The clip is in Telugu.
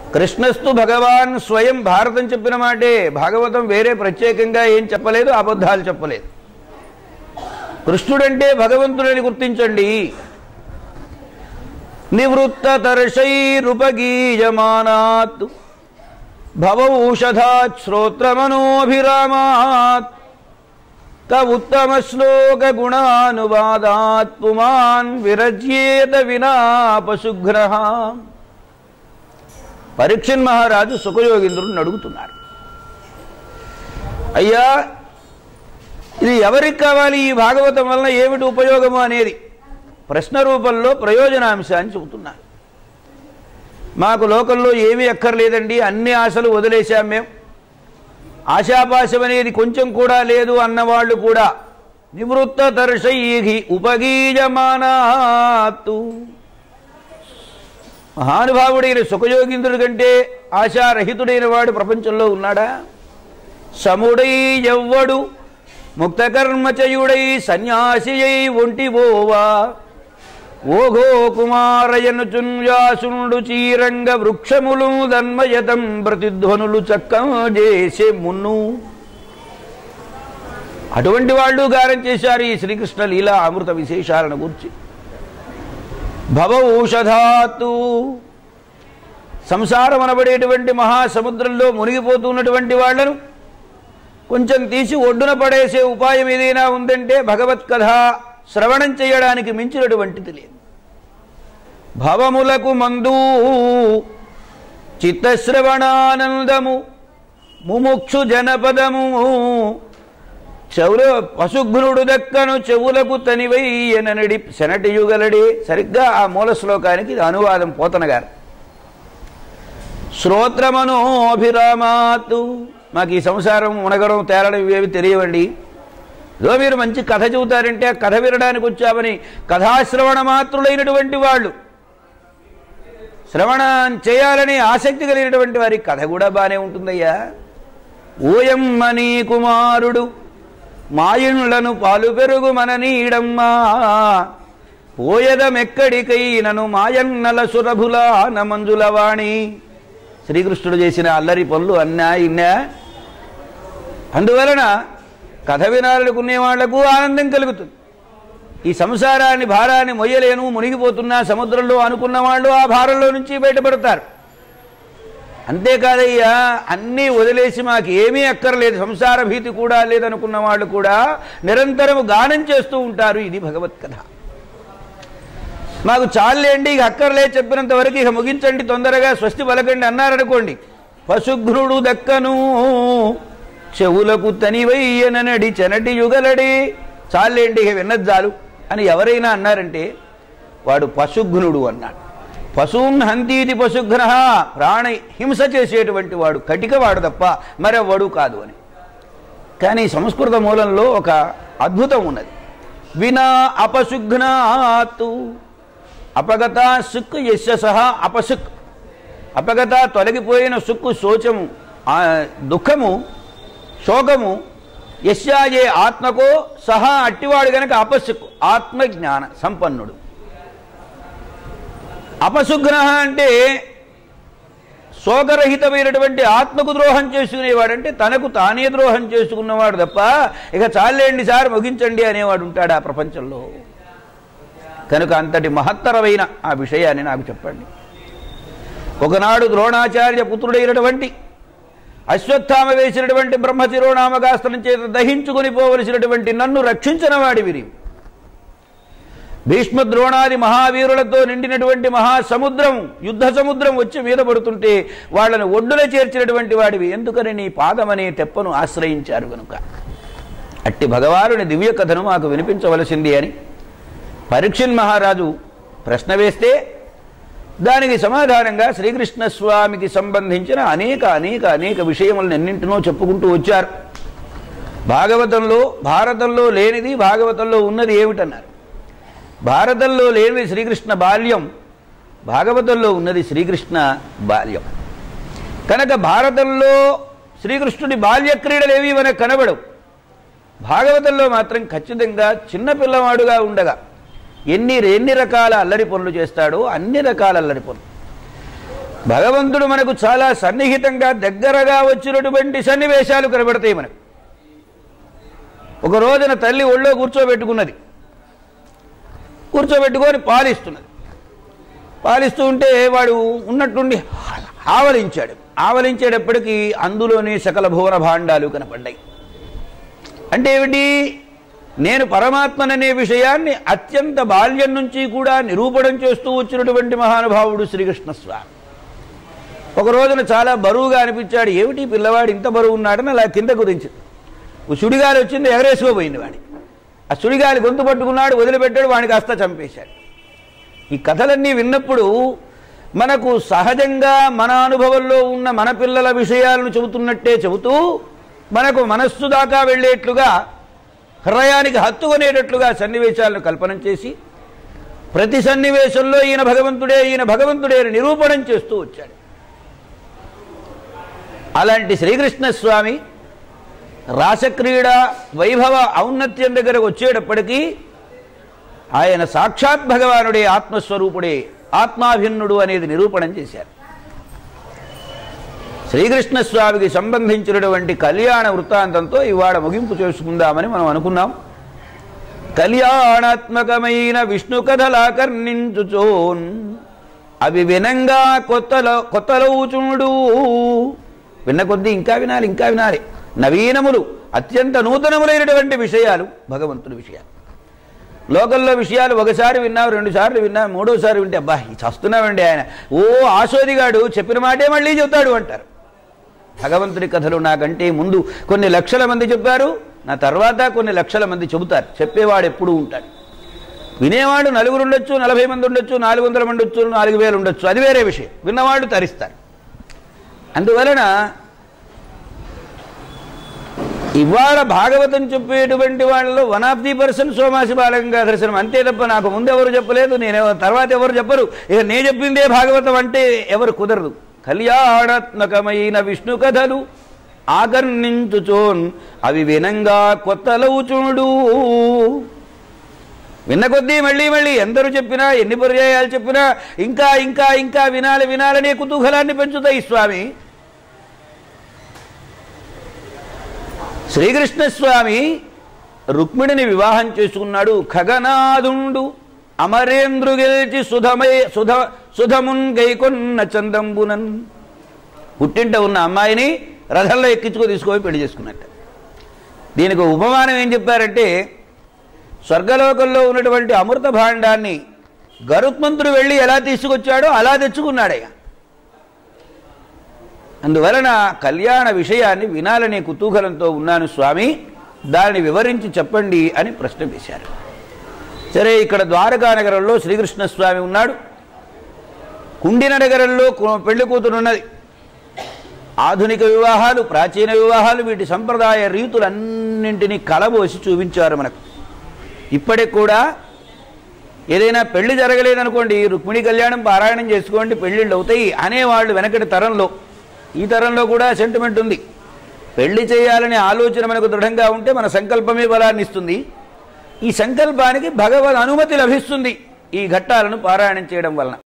కృష్ణస్తు భగవాన్ స్వయం భారతం చెప్పిన మాటే భాగవతం వేరే ప్రత్యేకంగా ఏం చెప్పలేదు అబద్ధాలు చెప్పలేదు కృష్ణుడంటే భగవంతుడని గుర్తించండి నివృత్త తర్షైరుపగీయమానాత్ భవౌషధాత్ శ్రోత్రమనోభిరామాత్ త ఉత్తమ శ్లోక గుణానువాదాత్ పుమాన్ విరజ్యేత వినా పశుగ్రహ పరీక్షన్ మహారాజు సుఖయోగీంద్రుడిని అడుగుతున్నారు అయ్యా ఇది ఎవరికి కావాలి ఈ భాగవతం వలన ఏమిటి ఉపయోగము అనేది ప్రశ్న రూపంలో ప్రయోజనాంశాన్ని చెబుతున్నారు మాకు లోకంలో ఏమీ అక్కర్లేదండి అన్ని ఆశలు వదిలేశాం మేము ఆశాపాశం అనేది కొంచెం కూడా లేదు అన్నవాళ్ళు కూడా నివృత్త దర్శై ఉపగీయమానాత్తు మహానుభావుడైన సుఖయోగీంద్రుడి కంటే ఆశారహితుడైన వాడు ప్రపంచంలో ఉన్నాడా సముడై ఎవ్వడు ముక్తకర్మచయుడై సన్యాసియై ఒంటిపోవా ఓఘో కుమారయను చున్యాసునుడు చీరంగ వృక్షములు దన్మయతం ప్రతిధ్వనులు చక్కం చేసే మున్ను అటువంటి వాళ్ళు గారం చేశారు ఈ శ్రీకృష్ణ లీలా అమృత విశేషాలను గురించి భవ ఔషధాత్తు సంసారం అనబడేటువంటి మహాసముద్రంలో మునిగిపోతున్నటువంటి వాళ్లను కొంచెం తీసి ఒడ్డున పడేసే ఉపాయం ఏదైనా ఉందంటే భగవత్ కథ శ్రవణం చేయడానికి మించినటువంటిది లేదు భవములకు మందు చిత్తశ్రవణానందము ముముక్షు జనపదము చెవుల పశుఘ్నుడు దక్కను చెవులకు తనివయ్యనడి శనటి యుగలడి సరిగ్గా ఆ మూల శ్లోకానికి ఇది అనువాదం పోతన గారు శ్రోత్రమనోభిరామాతు మాకు ఈ సంసారం మునగడం తేలడం ఇవేవి తెలియవండి ఏదో మీరు మంచి కథ చెబుతారంటే ఆ కథ వినడానికి వచ్చామని కథాశ్రవణ మాత్రులైనటువంటి వాళ్ళు శ్రవణం చేయాలని ఆసక్తి కలిగినటువంటి వారి కథ కూడా బాగానే ఉంటుందయ్యా ఓయమ్మని కుమారుడు మాయుళ్లను పాలు పెరుగు మన నీడమ్మా పోయదమెక్కడికైనను మాయన్నల సురభులా నమంజులవాణి శ్రీకృష్ణుడు చేసిన అల్లరి పనులు అన్నా ఇన్నా అందువలన కథ వినాలనుకునే వాళ్లకు ఆనందం కలుగుతుంది ఈ సంసారాన్ని భారాన్ని మొయ్యలేను మునిగిపోతున్నా సముద్రంలో అనుకున్న వాళ్ళు ఆ భారంలో నుంచి బయటపడతారు అంతేకాదయ్యా అన్నీ వదిలేసి మాకు ఏమీ అక్కర్లేదు సంసార భీతి కూడా లేదనుకున్న వాళ్ళు కూడా నిరంతరము గానం చేస్తూ ఉంటారు ఇది భగవత్ కథ మాకు చాలేండి ఇక అక్కర్లే చెప్పినంత వరకు ఇక ముగించండి తొందరగా స్వస్తి పలకండి అన్నారనుకోండి పశుఘ్నుడు దక్కను చెవులకు తనివయ్యనడి చెనటి యుగలడి చాలేండి ఇక విన్నది చాలు అని ఎవరైనా అన్నారంటే వాడు పశుఘ్నుడు అన్నాడు పశువున్ హంతీతి పశుఘ్న ప్రాణ హింస చేసేటువంటి వాడు కటికవాడు తప్ప మరెవ్వడు కాదు అని కానీ సంస్కృత మూలంలో ఒక అద్భుతం ఉన్నది వినా అపశుఘ్నాతు అపగత సుక్ యస్య సహా అపసుక్ అపగత తొలగిపోయిన సుక్కు శోచము ఆ దుఃఖము శోకము యస్యాయే ఆత్మకో సహా అట్టివాడు గనక అపసుక్ ఆత్మజ్ఞాన సంపన్నుడు అపశుఘ్న అంటే శోకరహితమైనటువంటి ఆత్మకు ద్రోహం చేసుకునేవాడంటే తనకు తానే ద్రోహం చేసుకున్నవాడు తప్ప ఇక చాలేండి సార్ ముగించండి అనేవాడు ఉంటాడు ఆ ప్రపంచంలో కనుక అంతటి మహత్తరమైన ఆ విషయాన్ని నాకు చెప్పండి ఒకనాడు ద్రోణాచార్య పుత్రుడైనటువంటి అశ్వత్థామ వేసినటువంటి బ్రహ్మశిరోనామకాస్త్రం చేత దహించుకుని పోవలసినటువంటి నన్ను రక్షించిన వాడివిరి భీష్మ ద్రోణాది మహావీరులతో నిండినటువంటి మహాసముద్రం యుద్ధ సముద్రం వచ్చి మీద పడుతుంటే వాళ్ళని ఒడ్డున చేర్చినటువంటి వాడివి ఎందుకని నీ పాదమనే తెప్పను ఆశ్రయించారు కనుక అట్టి భగవానుని దివ్య కథను మాకు వినిపించవలసింది అని పరీక్షన్ మహారాజు ప్రశ్న వేస్తే దానికి సమాధానంగా శ్రీకృష్ణ స్వామికి సంబంధించిన అనేక అనేక అనేక విషయములను ఎన్నింటినో చెప్పుకుంటూ వచ్చారు భాగవతంలో భారతంలో లేనిది భాగవతంలో ఉన్నది ఏమిటన్నారు భారతంలో లేనిది శ్రీకృష్ణ బాల్యం భాగవతంలో ఉన్నది శ్రీకృష్ణ బాల్యం కనుక భారతంలో శ్రీకృష్ణుడి బాల్య క్రీడలేవి మనకు కనబడవు భాగవతంలో మాత్రం ఖచ్చితంగా చిన్న పిల్లవాడుగా ఉండగా ఎన్ని ఎన్ని రకాల అల్లరి పనులు చేస్తాడో అన్ని రకాల అల్లరి పనులు భగవంతుడు మనకు చాలా సన్నిహితంగా దగ్గరగా వచ్చినటువంటి సన్నివేశాలు కనబడతాయి మనకు ఒక రోజున తల్లి ఒళ్ళో కూర్చోబెట్టుకున్నది కూర్చోబెట్టుకొని పాలిస్తున్నది పాలిస్తూ ఉంటే వాడు ఉన్నట్టుండి ఆవలించాడు ఆవలించేటప్పటికి అందులోనే సకల భువన భాండాలు కనపడ్డాయి అంటే ఏమిటి నేను పరమాత్మననే విషయాన్ని అత్యంత బాల్యం నుంచి కూడా నిరూపణం చేస్తూ వచ్చినటువంటి మహానుభావుడు శ్రీకృష్ణ స్వామి ఒక రోజున చాలా బరువుగా అనిపించాడు ఏమిటి ఈ పిల్లవాడు ఇంత బరువు ఉన్నాడని అలా కింద కుదించింది ఓ సుడిగాలి వచ్చింది ఎగరేసుకోపోయింది వాడి ఆ సుడిగాలి గొంతు పట్టుకున్నాడు వదిలిపెట్టాడు వాడిని కాస్త చంపేశాడు ఈ కథలన్నీ విన్నప్పుడు మనకు సహజంగా మన అనుభవంలో ఉన్న మన పిల్లల విషయాలను చెబుతున్నట్టే చెబుతూ మనకు మనస్సు దాకా వెళ్ళేట్లుగా హృదయానికి హత్తుకునేటట్లుగా సన్నివేశాలను కల్పన చేసి ప్రతి సన్నివేశంలో ఈయన భగవంతుడే ఈయన భగవంతుడే అని నిరూపణం చేస్తూ వచ్చాడు అలాంటి శ్రీకృష్ణ స్వామి రాసక్రీడ వైభవ ఔన్నత్యం దగ్గరకు వచ్చేటప్పటికీ ఆయన సాక్షాత్ భగవానుడే ఆత్మస్వరూపుడే ఆత్మాభిన్నుడు అనేది నిరూపణం చేశారు శ్రీకృష్ణ స్వామికి సంబంధించినటువంటి కళ్యాణ వృత్తాంతంతో ఇవాళ ముగింపు చేసుకుందామని మనం అనుకున్నాం కళ్యాణాత్మకమైన విష్ణు కథలాకర్ణించుచోన్ అవి వినంగా కొత్తలో కొత్తలవుచుండు విన్న కొద్దీ ఇంకా వినాలి ఇంకా వినాలి నవీనములు అత్యంత నూతనములైనటువంటి విషయాలు భగవంతుడి విషయాలు లోకల్లో విషయాలు ఒకసారి విన్నావు రెండు సార్లు విన్నావు మూడోసారి వింటే అబ్బా ఈ చస్తున్నామండి ఆయన ఓ ఆశోదిగాడు చెప్పిన మాటే మళ్ళీ చెబుతాడు అంటారు భగవంతుడి కథలు నాకంటే ముందు కొన్ని లక్షల మంది చెప్పారు నా తర్వాత కొన్ని లక్షల మంది చెబుతారు చెప్పేవాడు ఎప్పుడూ ఉంటాడు వినేవాడు నలుగురు ఉండొచ్చు నలభై మంది ఉండొచ్చు నాలుగు వందల మంది ఉండొచ్చు నాలుగు వేలు ఉండొచ్చు అది వేరే విషయం విన్నవాడు తరిస్తారు అందువలన ఇవాళ భాగవతం చెప్పేటువంటి వాళ్ళలో వన్ ఆఫ్ ది పర్సన్ సోమాసి బాలంగా దర్శనం అంతే తప్ప నాకు ముందు ఎవరు చెప్పలేదు నేను ఎవ- తర్వాత ఎవరు చెప్పరు ఇక నేను చెప్పిందే భాగవతం అంటే ఎవరు కుదరదు కళ్యాణాత్మకమైన విష్ణు కథలు ఆకర్ణించుచోన్ అవి వినంగా కొత్తలవుచుడు విన్న కొద్దీ మళ్ళీ మళ్ళీ ఎందరు చెప్పినా ఎన్ని పర్యాయాలు చెప్పినా ఇంకా ఇంకా ఇంకా వినాలి వినాలనే కుతూహలాన్ని పెంచుతాయి స్వామి శ్రీకృష్ణస్వామి రుక్మిణిని వివాహం చేసుకున్నాడు ఖగనాదుండు అమరేంద్రు గెలిచి సుధమై సుధ సుధమున్ గైకొన్న చందంబునన్ పుట్టింట ఉన్న అమ్మాయిని రథంలో ఎక్కించుకొని తీసుకొని పెళ్లి చేసుకున్నట్ట దీనికి ఉపమానం ఏం చెప్పారంటే స్వర్గలోకంలో ఉన్నటువంటి అమృత భాండాన్ని గరుత్మంతుడు వెళ్ళి ఎలా తీసుకొచ్చాడో అలా తెచ్చుకున్నాడయ్యా అందువలన కళ్యాణ విషయాన్ని వినాలనే కుతూహలంతో ఉన్నాను స్వామి దానిని వివరించి చెప్పండి అని ప్రశ్న వేశారు సరే ఇక్కడ ద్వారకా నగరంలో శ్రీకృష్ణ స్వామి ఉన్నాడు కుండిన నగరంలో కు- పెళ్లి కూతురున్నది ఆధునిక వివాహాలు ప్రాచీన వివాహాలు వీటి సంప్రదాయ రీతులన్నింటినీ కలబోసి చూపించారు మనకు ఇప్పటికి కూడా ఏదైనా పెళ్లి జరగలేదనుకోండి రుక్మిణి కళ్యాణం పారాయణం చేసుకోండి పెళ్ళిళ్ళు అవుతాయి అనేవాళ్ళు వెనకటి తరంలో ఈ తరంలో కూడా సెంటిమెంట్ ఉంది పెళ్లి చేయాలనే ఆలోచన మనకు దృఢంగా ఉంటే మన సంకల్పమే బలాన్ని ఇస్తుంది ఈ సంకల్పానికి భగవద్ అనుమతి లభిస్తుంది ఈ ఘట్టాలను పారాయణం చేయడం వలన